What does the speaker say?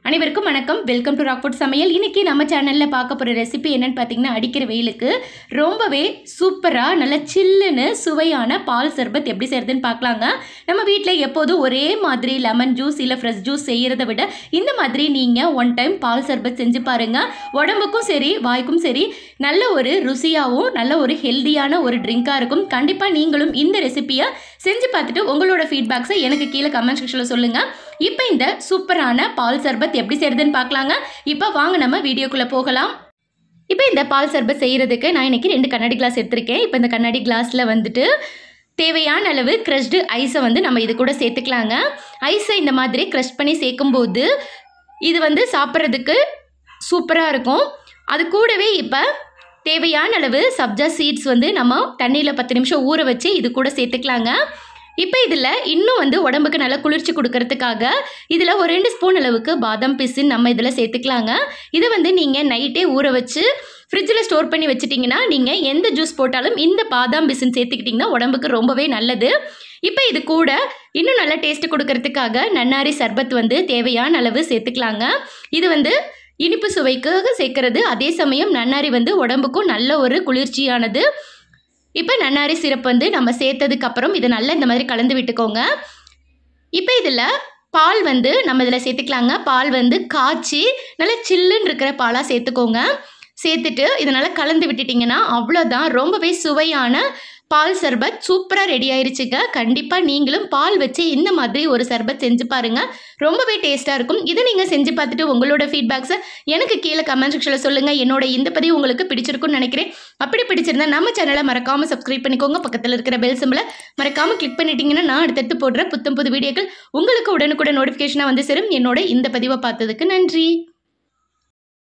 அனைவருக்கும் வணக்கம் welcome to Rockfort சமையல் இன்னைக்கு நம்ம சேனலில் பார்க்க போகிற ரெசிபி என்னன்னு பார்த்தீங்கன்னா அடிக்கிற வெயிலுக்கு ரொம்பவே சூப்பராக நல்ல சில்லுன்னு சுவையான பால் சர்பத் எப்படி செய்கிறதுன்னு பார்க்கலாங்க நம்ம வீட்டில் எப்போதும் ஒரே மாதிரி லெமன் ஜூஸ் இல்லை ஃப்ரெஷ் ஜூஸ் செய்கிறத விட இந்த மாதிரி நீங்கள் ஒன் டைம் பால் சர்பத் செஞ்சு பாருங்கள் உடம்புக்கும் சரி வாய்க்கும் சரி நல்ல ஒரு ருசியாகவும் நல்ல ஒரு ஹெல்தியான ஒரு ட்ரிங்காக இருக்கும் கண்டிப்பாக நீங்களும் இந்த ரெசிபியை செஞ்சு பார்த்துட்டு உங்களோட ஃபீட்பேக்ஸை எனக்கு கீழே கமெண்ட் செக்ஷனில் சொல்லுங்கள் இப்போ இந்த சூப்பரான பால் சர்பத் எப்படி செய்கிறதுன்னு பார்க்கலாங்க இப்போ வாங்க நம்ம வீடியோக்குள்ளே போகலாம் இப்போ இந்த பால் சர்பத் செய்கிறதுக்கு நான் இன்னைக்கு ரெண்டு கண்ணாடி கிளாஸ் எடுத்திருக்கேன் இப்போ இந்த கண்ணாடி கிளாஸில் வந்துட்டு தேவையான அளவு க்ரஷ்டு ஐஸை வந்து நம்ம இது கூட சேர்த்துக்கலாங்க ஐஸை இந்த மாதிரி க்ரஷ் பண்ணி சேர்க்கும்போது இது வந்து சாப்பிட்றதுக்கு சூப்பராக இருக்கும் அது கூடவே இப்போ தேவையான அளவு சப்ஜா சீட்ஸ் வந்து நம்ம தண்ணியில் பத்து நிமிஷம் ஊற வச்சு இது கூட சேர்த்துக்கலாங்க இப்போ இதில் இன்னும் வந்து உடம்புக்கு நல்லா குளிர்ச்சி கொடுக்கறதுக்காக இதில் ஒரு ரெண்டு ஸ்பூன் அளவுக்கு பாதாம் பிசின் நம்ம இதில் சேர்த்துக்கலாங்க இதை வந்து நீங்கள் நைட்டே ஊற வச்சு ஃப்ரிட்ஜில் ஸ்டோர் பண்ணி வச்சிட்டிங்கன்னா நீங்கள் எந்த ஜூஸ் போட்டாலும் இந்த பாதாம் பிசின் சேர்த்துக்கிட்டிங்கன்னா உடம்புக்கு ரொம்பவே நல்லது இப்போ இது கூட இன்னும் நல்ல டேஸ்ட் கொடுக்கறதுக்காக நன்னாரி சர்பத் வந்து தேவையான அளவு சேர்த்துக்கலாங்க இது வந்து இனிப்பு சுவைக்காக சேர்க்கறது அதே சமயம் நன்னாரி வந்து உடம்புக்கும் நல்ல ஒரு குளிர்ச்சியானது இப்போ நன்னாரி சிரப் வந்து நம்ம சேர்த்ததுக்கு அப்புறம் இதை நல்லா இந்த மாதிரி கலந்து விட்டுக்கோங்க இப்போ இதில் பால் வந்து நம்ம இதில் சேர்த்துக்கலாங்க பால் வந்து காய்ச்சி நல்லா சில்லுன்னு இருக்கிற பாலாக சேர்த்துக்கோங்க சேர்த்துட்டு இதை நல்லா கலந்து விட்டுட்டிங்கன்னா அவ்வளோதான் ரொம்பவே சுவையான பால் சர்பத் சூப்பராக ரெடி ஆயிருச்சுங்க கண்டிப்பாக நீங்களும் பால் வச்சு இந்த மாதிரி ஒரு சர்பத் செஞ்சு பாருங்கள் ரொம்பவே டேஸ்ட்டாக இருக்கும் இதை நீங்கள் செஞ்சு பார்த்துட்டு உங்களோட ஃபீட்பேக்ஸை எனக்கு கீழே கமெண்ட் செக்ஷனில் சொல்லுங்கள் என்னோட இந்த பதிவு உங்களுக்கு பிடிச்சிருக்குன்னு நினைக்கிறேன் அப்படி பிடிச்சிருந்தா நம்ம சேனலை மறக்காமல் சப்ஸ்கிரைப் பண்ணிக்கோங்க பக்கத்தில் இருக்கிற பெல் சிம்பிளை மறக்காமல் கிளிக் பண்ணிட்டீங்கன்னா நான் அடுத்தடுத்து போடுற புத்தம் புது வீடியோக்கள் உங்களுக்கு உடனுக்குடன் நோட்டிஃபிகேஷனாக வந்து சேரும் என்னோட இந்த பதிவை பார்த்ததுக்கு நன்றி